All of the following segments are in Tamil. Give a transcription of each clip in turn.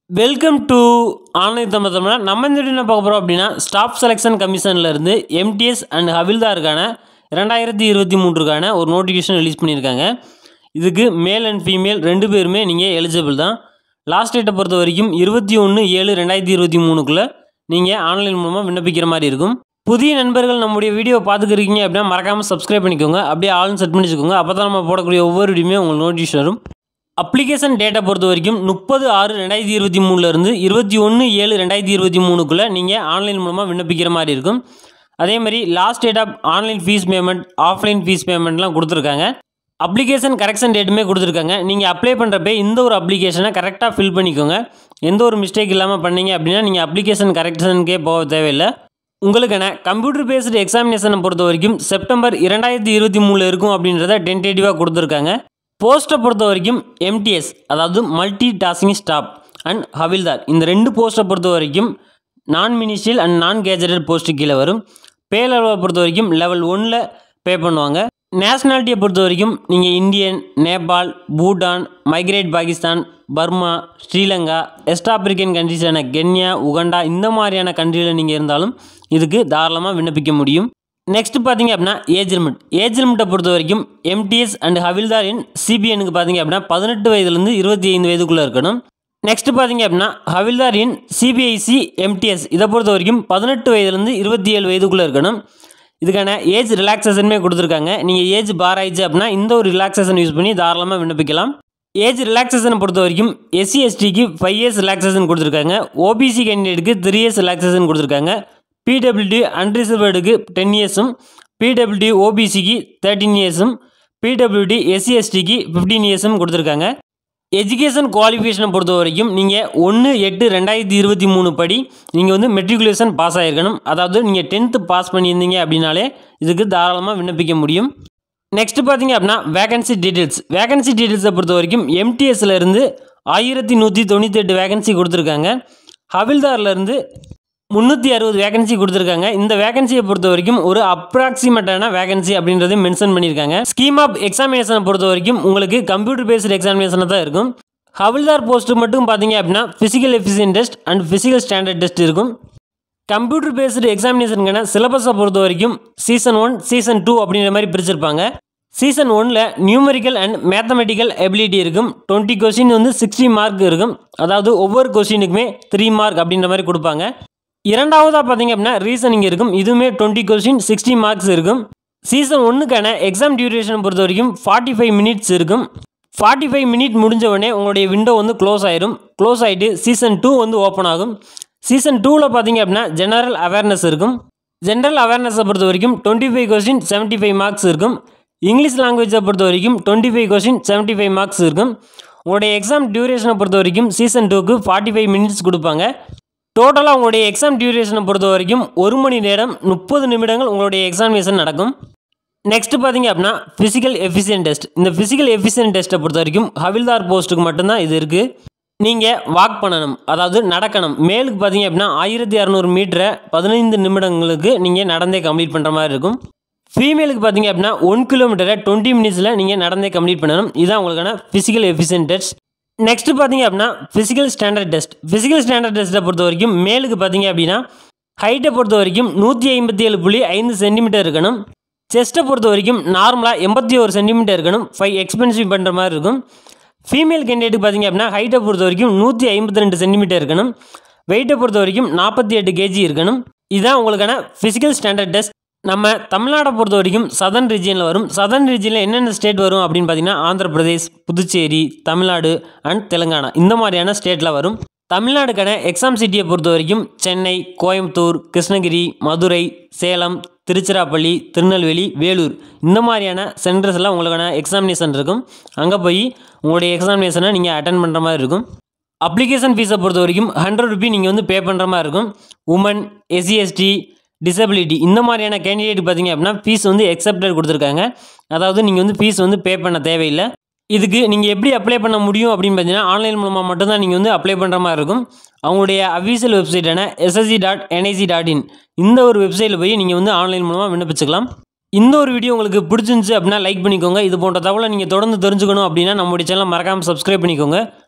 welcome to online Tamil Tamil நம்ம இந்த வீடியோ என்ன பார்க்க போகிறோம் அப்படின்னா ஸ்டாஃப் செலெக்ஷன் கமிஷன்ல இருந்து எம்டிஎஸ் அண்ட் ஹவில்தாருக்கான ரெண்டாயிரத்தி இருபத்தி மூன்றுக்கான ஒரு நோட்டிஃபிகேஷன் ரிலீஸ் பண்ணியிருக்காங்க இதுக்கு மேல் அண்ட் ஃபீமேல் ரெண்டு பேருமே நீங்கள் எலிஜிபிள் தான் லாஸ்ட் டேட்டை பொறுத்த வரைக்கும் இருபத்தி ஒன்று ஏழு ரெண்டாயிரத்தி இருபத்தி மூணுக்குள்ளே நீங்கள் ஆன்லைன் மூலமாக விண்ணப்பிக்கிற மாதிரி இருக்கும் புதிய நண்பர்கள் நம்முடைய வீடியோ பார்த்துக்கிறீங்க அப்படின்னா மறக்காமல் சப்ஸ்கிரைப் பண்ணிக்கோங்க அப்படியே ஆல்னு செட் பண்ணி வச்சுக்கோங்க அப்போ தான் நம்ம போடக்கூடிய ஒவ்வொரு வீடியோமே உங்களுக்கு நோட்டிஃபிகேஷன் வரும் அப்ளிகேஷன் டேட்டை பொறுத்த வரைக்கும் முப்பது ஆறு ரெண்டாயிரத்தி இருபத்தி மூணுலேருந்து இருபத்தி ஒன்று ஏழு ரெண்டாயிரத்தி இருபத்தி மூணுக்குள்ளே நீங்கள் ஆன்லைன் மூலமாக விண்ணப்பிக்கிற மாதிரி இருக்கும் அதே மாதிரி last date of online fees payment offline fees பேமெண்ட்லாம் கொடுத்துருக்காங்க அப்ளிகேஷன் கரெக்ஷன் டேட்டுமே கொடுத்துருக்காங்க நீங்கள் அப்ளை பண்ணுறப்ப இந்த ஒரு அப்ளிகேஷனை கரெக்டாக ஃபில் பண்ணிக்கோங்க எந்த ஒரு மிஸ்டேக் இல்லாமல் பண்ணீங்க அப்படின்னா நீங்கள் அப்ளிகேஷன் கரெக்ஷனுக்கே போக தேவையில்லை உங்களுக்கான கம்ப்யூட்டர் பேஸ்டு எக்ஸாமினேஷனை பொறுத்த வரைக்கும் செப்டம்பர் இரண்டாயிரத்தி இருபத்தி மூணில் இருக்கும் அப்படின்றத டென்டேட்டிவாக கொடுத்துருக்காங்க போஸ்ட்டை பொறுத்த வரைக்கும் எம்டிஎஸ் அதாவது multi tasking staff and havildar இந்த ரெண்டு போஸ்ட்டை பொறுத்த வரைக்கும் நான் மினிஸ்ட்ரியல் அண்ட் நான் கேஜரல் போஸ்ட்டு கீழே வரும் பே லெவலை பொறுத்த வரைக்கும் லெவல் ஒன்னில் பே பண்ணுவாங்க நேஷ்னாலிட்டியை பொறுத்த வரைக்கும் நீங்கள் Indian Nepal Bhutan migrate Pakistan Burma Sri Lanka west African கண்ட்ரிஸான கென்யா உகண்டா இந்த மாதிரியான கண்ட்ரியில் நீங்கள் இருந்தாலும் இதுக்கு தாராளமாக விண்ணப்பிக்க முடியும் நெக்ஸ்ட் பார்த்தீங்க அப்படின்னா ஏஜ் லிமிட் ஏஜ் லிமிட்டை பொறுத்த வரைக்கும் எம்டிஎஸ் அண்ட் ஹவில்தாரின் சிபிஎனுக்கு பார்த்தீங்க அப்படின்னா பதினெட்டு வயதுலேருந்து இருபத்தி ஐந்து வயதுக்குள்ளே இருக்கணும் நெக்ஸ்ட் பார்த்தீங்க அப்படின்னா ஹவில்தாரின் சிபிஐசி எம்டிஎஸ் இதை பொறுத்த வரைக்கும் பதினெட்டு வயதுலேருந்து இருபத்தி ஏழு வயதுக்குள்ளே இருக்கணும் இதுக்கான ஏஜ் ரிலாக்ஸேஷனுமே கொடுத்துருக்காங்க நீங்கள் ஏஜ் பார் ஆயிடுச்சு அப்படின்னா இந்த ஒரு ரிலாக்ஸேஷன் யூஸ் பண்ணி தாராளமாக விண்ணப்பிக்கலாம் ஏஜ் ரிலாக்ஸேஷனை பொறுத்த வரைக்கும் எஸ்சி எஸ்டிக்கு ஃபைவ் இயர்ஸ் ரிலாக்ஸேஷன் கொடுத்துருக்காங்க ஓபிசி கேண்டிடேட்டுக்கு த்ரீ இயர்ஸ் ரிலாக்ஸேஷன் கொடுத்துருக்காங்க பிடபிள்யூடி அன்ரிசர்வ்டுக்கு டென் இயர்ஸும் பிடபிள்யூடி ஓபிசிக்கு தேர்ட்டின் இயர்ஸும் பிடபிள்யூடி எஸ்சி எஸ்டிக்கு ஃபிஃப்டீன் இயர்ஸும் கொடுத்துருக்காங்க எஜுகேஷன் குவாலிஃபிகேஷனை பொறுத்த வரைக்கும் நீங்கள் ஒன்று எட்டு ரெண்டாயிரத்தி இருபத்தி மூணு படி நீங்கள் வந்து மெட்ரிகுலேஷன் பாஸ் ஆகிருக்கணும் அதாவது நீங்கள் டென்த்து பாஸ் பண்ணியிருந்தீங்க அப்படின்னாலே இதுக்கு தாராளமாக விண்ணப்பிக்க முடியும் நெக்ஸ்ட் பார்த்தீங்க அப்படின்னா வேகன்சி டீட்டெயில்ஸ் வேகன்சி டீட்டெயில்ஸை பொறுத்த வரைக்கும் எம்டிஎஸ்ல இருந்து ஆயிரத்தி நூற்றி தொண்ணூற்றி எட்டு வேகன்சி கொடுத்துருக்காங்க ஹவில்தார்லேருந்து முந்நூற்றி அறுபது வேகன்சி கொடுத்துருக்காங்க இந்த வேகன்சியை பொறுத்த வரைக்கும் ஒரு அப்ராக்சிமேட்டான வேகன்சி அப்படின்றத மென்ஷன் பண்ணியிருக்காங்க ஸ்கீம் ஆஃப் எக்ஸாமினேஷனை பொறுத்த வரைக்கும் உங்களுக்கு கம்ப்யூட்டர் பேஸ்டு எக்ஸாமினேஷனாக தான் இருக்கும் ஹவில்தார் போஸ்ட்டு மட்டும் பார்த்தீங்க அப்படின்னா physical efficiency test and physical standard test இருக்கும் கம்ப்யூட்டர் பேஸ்டு எக்ஸாமினேஷனுக்கான சிலபஸை பொறுத்த வரைக்கும் சீசன் ஒன் சீசன் டூ அப்படிங்கிற மாதிரி பிரிச்சிருப்பாங்க சீசன் ஒனில் நியூமரிக்கல் அண்ட் மேத்தமெட்டிக்கல் எபிலிட்டி இருக்கும் டுவெண்ட்டி கொஸ்டின் வந்து சிக்ஸ்டி மார்க் இருக்கும் அதாவது ஒவ்வொரு கொஸ்டினுக்குமே த்ரீ மார்க் அப்படின்ற மாதிரி கொடுப்பாங்க இரண்டாவதாக பார்த்தீங்க அப்படின்னா ரீசனிங் இருக்கும் இதுவுமே டுவெண்ட்டி கொஸ்டின் சிக்ஸ்டி மார்க்ஸ் இருக்கும் சீசன் ஒன்றுக்கான எக்ஸாம் டியூரேஷனை பொறுத்த வரைக்கும் ஃபார்ட்டி ஃபைவ் மினிட்ஸ் இருக்கும் ஃபார்ட்டி ஃபைவ் மினிட் முடிஞ்ச உடனே உங்களுடைய விண்டோ வந்து க்ளோஸ் ஆயிரும் க்ளோஸ் ஆகிட்டு சீசன் டூ வந்து ஓப்பன் ஆகும் சீசன் டூவில் பார்த்தீங்க அப்படின்னா ஜெனரல் அவேர்னஸ் இருக்கும் ஜென்ரல் அவேர்னஸை பொறுத்த வரைக்கும் twenty five question seventy five marks இருக்கும் இங்கிலீஷ் லாங்குவேஜை பொறுத்த வரைக்கும் twenty five question seventy five marks இருக்கும் உங்களுடைய எக்ஸாம் டியூரேஷனை பொறுத்த வரைக்கும் சீசன் டூக்கு ஃபார்ட்டி ஃபைவ் மினிட்ஸ் கொடுப்பாங்க டோட்டலாக உங்களுடைய எக்ஸாம் டியூரேஷனை பொறுத்த வரைக்கும் ஒரு மணி நேரம் முப்பது நிமிடங்கள் உங்களுடைய எக்ஸாமினேஷன் நடக்கும் நெக்ஸ்ட் பார்த்தீங்க அப்படின்னா ஃபிசிக்கல் எஃபிஷியன் டெஸ்ட் இந்த ஃபிசிக்கல் எஃபிஷியன் டெஸ்ட்டை பொறுத்த வரைக்கும் ஹவில்தார் போஸ்ட்டுக்கு மட்டும்தான் இது இருக்குது நீங்கள் வாக் பண்ணணும் அதாவது நடக்கணும் மேலுக்கு பார்த்தீங்க அப்படின்னா ஆயிரத்தி இரநூறு மீட்டரை பதினைந்து நிமிடங்களுக்கு நீங்கள் நடந்தே கம்ப்ளீட் பண்ணுற மாதிரி இருக்கும் ஃபீமேலுக்கு பார்த்தீங்க அப்படின்னா ஒன் கிலோமீட்டரை டுவெண்ட்டி மினிட்ஸில் நீங்கள் நடந்தே கம்ப்ளீட் பண்ணணும் இதுதான் உங்களுக்கான ஃபிசிக்கல் எஃபிஷியன் டெஸ்ட் நெக்ஸ்ட் பார்த்தீங்க அப்படின்னா physical standard test physical standard டெஸ்ட்டை பொறுத்த வரைக்கும் மேலுக்கு பார்த்தீங்க அப்படின்னா ஹைட்டை பொறுத்த வரைக்கும் நூற்றி ஐம்பத்தி ஏழு புள்ளி ஐந்து சென்டிமீட்டர் இருக்கணும் செஸ்ட்டை பொறுத்த வரைக்கும் நார்மலாக எண்பத்தி ஒரு சென்டிமீட்டர் இருக்கணும் ஃபைவ் எக்ஸ்பென்சிவ் பண்ணுற மாதிரி இருக்கும் ஃபீமேல் கேண்டிடேட்டுக்கு பார்த்தீங்க அப்படின்னா ஹைட்டை பொறுத்த வரைக்கும் நூற்றி ஐம்பத்தி ரெண்டு சென்டிமீட்டர் இருக்கணும் வெயிட்டை பொறுத்த வரைக்கும் நாற்பத்தி எட்டு கேஜி இருக்கணும் இதுதான் உங்களுக்கான ஃபிசிக்கல் ஸ்டாண்டர்ட் டெஸ்ட் நம்ம தமிழ்நாடை பொறுத்த வரைக்கும் சதர்ன் ரீஜியனில் வரும் சதர்ன் ரீஜியனில் என்னென்ன ஸ்டேட் வரும் அப்படின்னு பார்த்தீங்கன்னா ஆந்திர பிரதேஷ் புதுச்சேரி தமிழ்நாடு அண்ட் தெலுங்கானா இந்த மாதிரியான ஸ்டேட்டில் வரும் தமிழ்நாடுக்கான எக்ஸாம் சிட்டியை பொறுத்த வரைக்கும் சென்னை கோயம்புத்தூர் கிருஷ்ணகிரி மதுரை சேலம் திருச்சிராப்பள்ளி திருநெல்வேலி வேலூர் இந்த மாதிரியான சென்டர்ஸ் எல்லாம் உங்களுக்கான எக்ஸாமினேஷன் இருக்கும் அங்கே போய் உங்களுடைய எக்ஸாமினேஷனை நீங்கள் அட்டன் பண்ணுற மாதிரி இருக்கும் அப்ளிகேஷன் ஃபீஸை பொறுத்த வரைக்கும் ஹண்ட்ரட் ருபி நீங்கள் வந்து பே பண்ணுற மாதிரி இருக்கும் உமன் எஸ்சி எஸ்டி டிசபிலிட்டி இந்த மாதிரியான கேண்டிடேட் பார்த்தீங்க அப்படின்னா ஃபீஸ் வந்து எக்ஸப்டட் கொடுத்துருக்காங்க அதாவது நீங்கள் வந்து ஃபீஸ் வந்து பே பண்ண தேவையில்லை இதுக்கு நீங்கள் எப்படி அப்ளை பண்ண முடியும் அப்படின்னு பார்த்தீங்கன்னா ஆன்லைன் மூலமாக மட்டும்தான் நீங்கள் வந்து அப்ளை பண்ணுற மாதிரி இருக்கும் அவங்களுடைய அஃபீஷியல் வெப்சைட்டான SSC dot NIC dot in இந்த ஒரு வெப்சைட்டில் போய் நீங்கள் வந்து ஆன்லைன் மூலமாக விண்ணப்பிச்சுக்கலாம் இந்த ஒரு வீடியோ உங்களுக்கு பிடிச்சிருந்துச்சு அப்படின்னா லைக் பண்ணிக்கோங்க இது போன்ற தகவலை நீங்கள் தொடர்ந்து தெரிஞ்சுக்கணும் அப்படின்னா நம்மளுடைய சேனலை மறக்காமல் சப்ஸ்கிரைப் பண்ணிக்கோங்க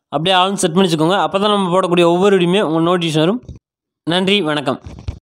அப்படியே ஆல் செட் பண்ணி வச்சுக்கோங்க அப்போ தான் நம்ம போடக்கூடிய ஒவ்வொரு வீடியோமே உங்கள் நோட்டிஃபிகேஷன் வரும் நன்றி வணக்கம்